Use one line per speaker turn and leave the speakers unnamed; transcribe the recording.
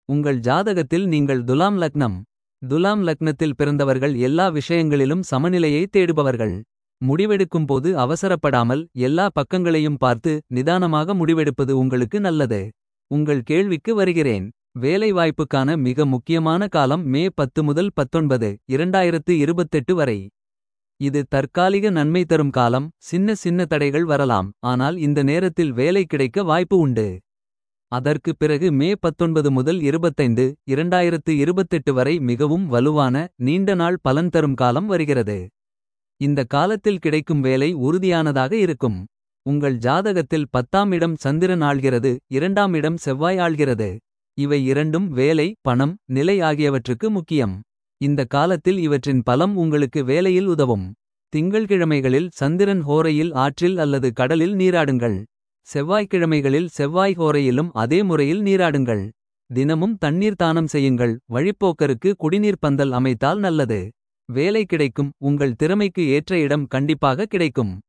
உங்கள் ஜாதகத்தில் நீங்கள் துலாம் லக்னம். துலாம் லக்னத்தில் பிறந்தவர்கள் எல்லா விஷயங்களிலும் சமநிலையை தேடுபவர்கள். முடிவெடுக்கும் போது அவசரப்படாமல் எல்லா பக்கங்களையும் பார்த்து நிதானமாக முடிவெடுப்பது உங்களுக்கு நல்லது. உங்கள் கேள்விக்கு வருகிறேன். வேலைவாய்ப்புக்கான மிக முக்கியமான காலம் மே 10 முதல் 19 2028 வரை. இது தற்காலிக நன்மை தரும் காலம் சின்ன சின்ன தடைகள் வரலாம். ஆனால் இந்த நேரத்தில் வேலை கிடைக்க வாய்ப்பு உண்டு. அதற்கு பிறகு மே 19 முதல் 25 2028 வரை மிகவும் வலுவான நீண்ட நாள் பலன் தரும் காலம் வருகிறது. இந்த காலத்தில் கிடைக்கும் வேலை உறுதியானதாக இருக்கும். உங்கள் ஜாதகத்தில் பத்தாம் இடம் சந்திரன் ஆள்கிறது இரண்டாம் இடம் செவ்வாய் ஆள்கிறது. இவை இரண்டும் வேலை பணம் நிலை ஆகியவற்றுக்கு முக்கியம். இந்த காலத்தில் இவற்றின் பலம் உங்களுக்கு வேலையில் உதவும். திங்கள்கிழமைகளில் சந்திரன் ஹோரையில் ஆற்றில் அல்லது கடலில் நீராடுங்கள். செவ்வாய்க்கிழமைகளில் செவ்வாய் ஹோரையிலும் அதே முறையில் நீராடுங்கள். தினமும் தண்ணீர் தானம் செய்யுங்கள் வழிப்போக்கருக்கு குடிநீர் பந்தல் அமைத்தால் நல்லது. வேலை கிடைக்கும் உங்கள் திறமைக்கு ஏற்ற இடம் கண்டிப்பாக கிடைக்கும்.